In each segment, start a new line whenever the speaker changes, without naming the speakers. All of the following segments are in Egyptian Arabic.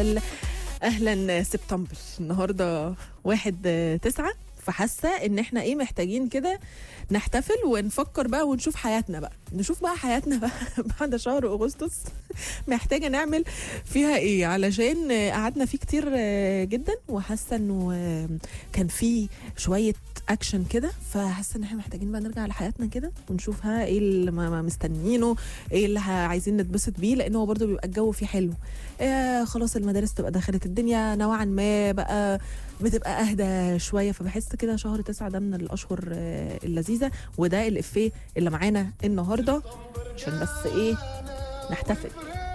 احتفال اهلا سبتمبر النهارده واحد آه، تسعة فحاسه ان احنا ايه محتاجين كده نحتفل ونفكر بقى ونشوف حياتنا بقى نشوف بقى حياتنا بقى بعد شهر اغسطس محتاجه نعمل فيها ايه علشان آه، قعدنا فيه كتير آه، جدا وحاسه انه آه، كان فيه شويه اكشن كده فحاسه ان احنا محتاجين بقى نرجع لحياتنا كده ونشوف ها ايه اللي ما- ما مستنيينه ايه اللي ه- عايزين نتبسط بيه لان هو برضه بيبقى الجو فيه حلو آه خلاص المدارس تبقى دخلت الدنيا نوعا ما بقى بتبقى اهدى شويه فبحس كده شهر تسعة ده من الاشهر آه اللذيذه وده الافيه اللي معانا النهارده عشان بس ايه نحتفل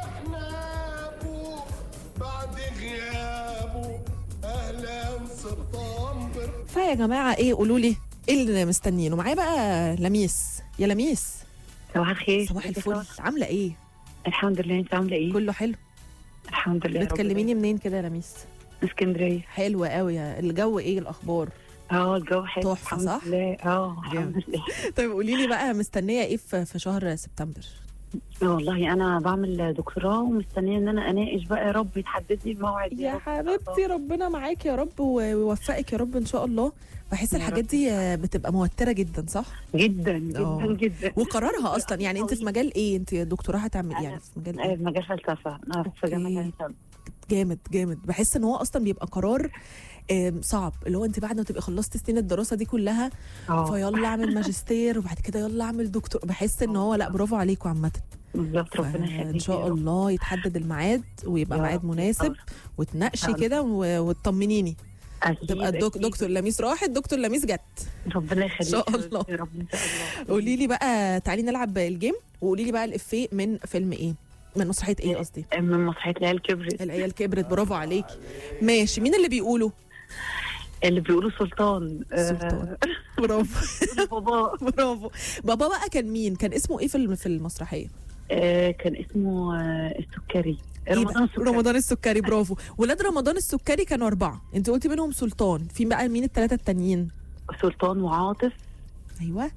بعد غيابه اهلا سبتمبر
فيا جماعه ايه قولوا لي ايه اللي مستنيينه معايا بقى لميس يا لميس
صباح الخير
صباح
ازيك يا
الفل
سارة؟
عامله ايه
الحمد لله انت عامله ايه
كله حلو
الحمد لله
بتكلميني منين كده يا لميس
ربنا- اسكندريه
حلوه قوي الجو ايه الاخبار
اه الجو حلو
تحفة،
الحمد
صح؟
لله اه
جامد.
الحمد لله
طيب قولي لي بقى مستنيه ايه في في شهر سبتمبر
والله انا بعمل دكتوراه ومستنيه ان انا اناقش بقى يا رب يتحدد لي الموعد
يا
رب.
حبيبتي ربنا معاك يا رب ويوفقك يا رب ان شاء الله بحس
يا
الحاجات
رب.
دي آه، بتبقى موتره جدا صح
جدا
آه.
جدا جدا
وقرارها اصلا يعني انت في مجال ايه انت دكتوراه هتعمل
أنا
يعني في مجال
آه،
ايه
مجال فلسفه انا في جامعه
أوكي.
عين شمس.
جامد جامد بحس ان هو اصلا بيبقى قرار آم، صعب اللي هو انت بعد ما تبقي خلصت سنين الدراسه دي كلها
اه
فيلا اعمل ماجستير وبعد كده يلا اعمل دكتور بحس ان هو لا برافو عليكم عامه
بالظبط ربنا يخليك
ان شاء
يا رب.
الله يتحدد الميعاد ويبقى
يا
ميعاد
رب.
مناسب وتناقشي
يا رب.
كده و- وتطمنيني
أكيد،
تبقى الدك...
أكيد.
دكتور لميس راحت دكتور لميس جت
ربنا يخليك
شاء
يا
الله.
رب، يا رب ان شاء الله
قولي لي بقى تعالي نلعب الجيم وقولي لي بقى الافيه من فيلم ايه من مسرحيه ايه قصدي
من مسرحيه العيال كبرت
العيال كبرت برافو عليكي ماشي مين اللي بيقوله
اللي بيقولوا سلطان آه،
سلطان. برافو
بابا
برافو بابا بقى كان مين كان اسمه ايه في الم- في المسرحيه
آه، كان اسمه آه، السكري
إيه ده؟
رمضان السكري
رمضان السكري برافو ولاد رمضان السكري كانوا اربعه انت قلتي منهم سلطان في بقى مين الثلاثه التانيين
سلطان وعاطف
ايوه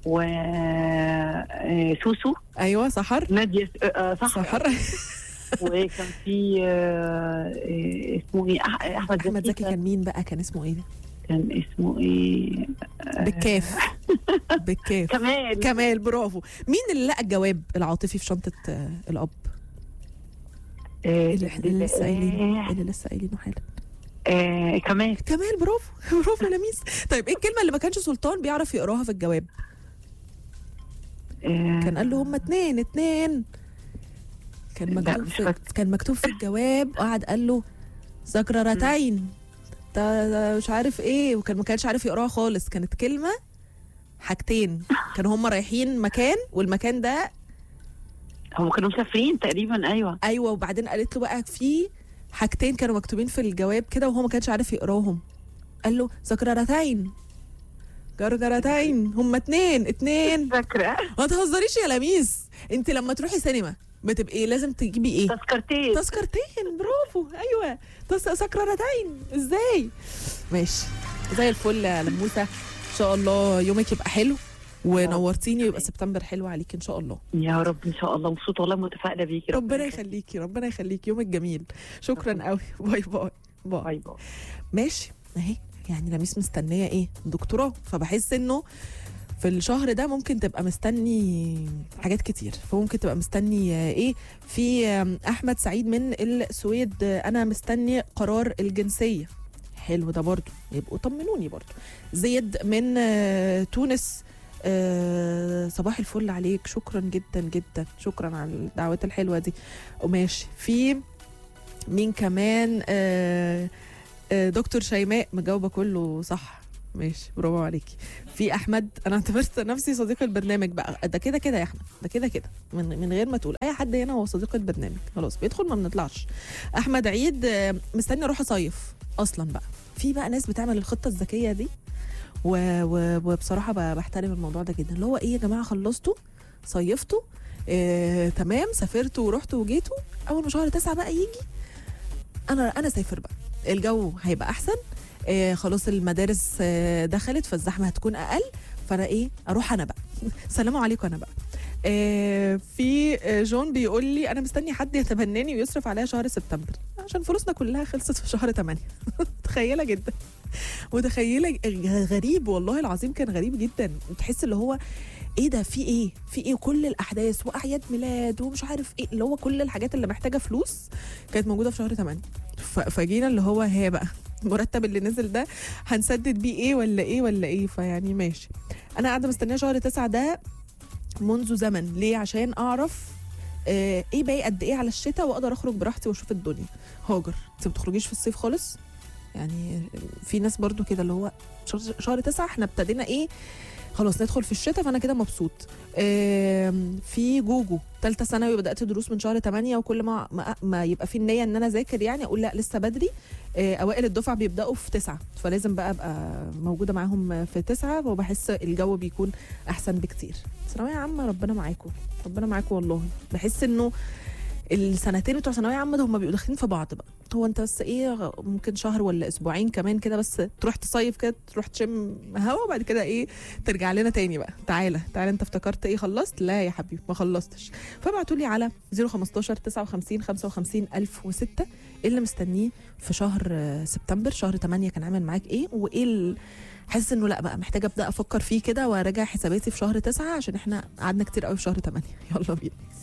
وسوسو
ايوه سحر
نادية آه، آه، صح
سحر
وكان في آه، آه، اسمه ايه أح- احمد زكي
احمد زكي كان مين بقى كان اسمه ايه
كان اسمه ايه
بالكاف بالكاف
كمال
كمال برافو مين اللي لقى الجواب العاطفي في شنطه آه، الاب
آه،
اللي احنا اللي لسه قايلينه اللي لسه قايلينه حالا
آه، كمال
كمال برافو برافو يا لميس طيب ايه الكلمه اللي ما كانش سلطان بيعرف يقراها في الجواب
آه،
كان قال له هم اتنين اتنين كان
لا،
مكتوب
مش
في
فاكرة.
كان مكتوب في الجواب وقعد قال له ذكرتين ده ده مش عارف ايه وكان ما كانش عارف يقراها خالص كانت كلمه حاجتين كانوا هم رايحين مكان والمكان ده
هم كانوا مسافرين تقريبا ايوه
ايوه وبعدين قالت له بقى في حاجتين كانوا مكتوبين في الجواب كده وهو ما كانش عارف يقراهم قال له ذكرتين جرجرتين هم اتنين اتنين
فاكره
ما تهزريش يا لميس انت لما تروحي سينما بتبقي لازم تجيبي ايه
تذكرتين
تذكرتين برافو ايوه تس- سكرتين ازاي ماشي زي الفل يا لموسه ان شاء الله يومك يبقى حلو ونورتيني ويبقى سبتمبر حلو عليك ان شاء الله
يا رب ان شاء الله مبسوطه والله متفائله بيكي
ربنا يخليكي ربنا يخليكي يومك جميل شكرا قوي باي باي باي
باي باي
ماشي اهي يعني لميس مستنيه ايه دكتوراه فبحس انه في الشهر ده ممكن تبقى مستني حاجات كتير فممكن تبقى مستني آه، ايه في آم، احمد سعيد من السويد آه، انا مستني قرار الجنسيه حلو ده برضو يبقوا طمنوني برضو زيد من آه، تونس آه، صباح الفل عليك شكرا جدا جدا شكرا على الدعوات الحلوه دي وماشي في مين كمان آه آه، دكتور شيماء مجاوبه كله صح ماشي برافو عليكي في احمد انا اعتبرت نفسي صديق البرنامج بقى ده كده كده يا احمد ده كده كده من من غير ما تقول اي حد هنا هو صديق البرنامج خلاص بيدخل ما بنطلعش احمد عيد آه، مستني اروح اصيف اصلا بقى في بقى ناس بتعمل الخطه الذكيه دي و... و... وبصراحه ب- بحترم الموضوع ده جدا اللي هو ايه يا جماعه خلصتوا صيفتوا آه، تمام سافرتوا ورحتوا وجيتوا اول ما شهر تسعة بقى يجي انا انا سافر بقى الجو هيبقى احسن آه خلاص المدارس آه دخلت فالزحمه هتكون اقل فانا ايه اروح انا بقى سلام عليكم انا بقى آه في آه، جون بيقول لي انا مستني حد يتبناني ويصرف عليا شهر سبتمبر عشان فلوسنا كلها خلصت في شهر 8 متخيله جدا متخيله غريب والله العظيم كان غريب جدا تحس اللي هو ايه ده في ايه في ايه كل الاحداث واعياد ميلاد ومش عارف ايه اللي هو كل الحاجات اللي محتاجه فلوس كانت موجوده في شهر 8 ف- فجينا اللي هو هي بقى المرتب اللي نزل ده هنسدد بيه ايه ولا ايه ولا ايه فيعني ماشي انا قاعده مستنيه شهر تسعة ده منذ زمن ليه عشان اعرف آه ايه باقي قد ايه على الشتاء واقدر اخرج براحتي واشوف الدنيا هاجر انت ما بتخرجيش في الصيف خالص يعني في ناس برضو كده اللي هو شهر, شهر تسعة احنا ابتدينا ايه خلاص ندخل في الشتاء فانا كده مبسوط آم، في جوجو ثالثه ثانوي بدات دروس من شهر 8 وكل ما ما, ما يبقى في النيه ان انا اذاكر يعني اقول لا لسه بدري آه، اوائل الدفعه بيبداوا في تسعة فلازم بقى ابقى موجوده معاهم في تسعة وبحس الجو بيكون احسن بكتير ثانويه عامه ربنا معاكم ربنا معاكم والله بحس انه السنتين بتوع ثانويه عامه ده هم بيبقوا داخلين في بعض بقى هو انت بس ايه ممكن شهر ولا اسبوعين كمان كده بس تروح تصيف كده تروح تشم هوا وبعد كده ايه ترجع لنا تاني بقى تعالى تعالى انت افتكرت ايه خلصت لا يا حبيبي ما خلصتش فابعتوا لي على 015 59 55 1006 ايه اللي مستنيه في شهر آه، سبتمبر شهر 8 كان عامل معاك ايه وايه ال... حاسس انه لا بقى محتاجه ابدا افكر فيه كده واراجع حساباتي في شهر 9 عشان احنا قعدنا كتير قوي في شهر 8 يلا بينا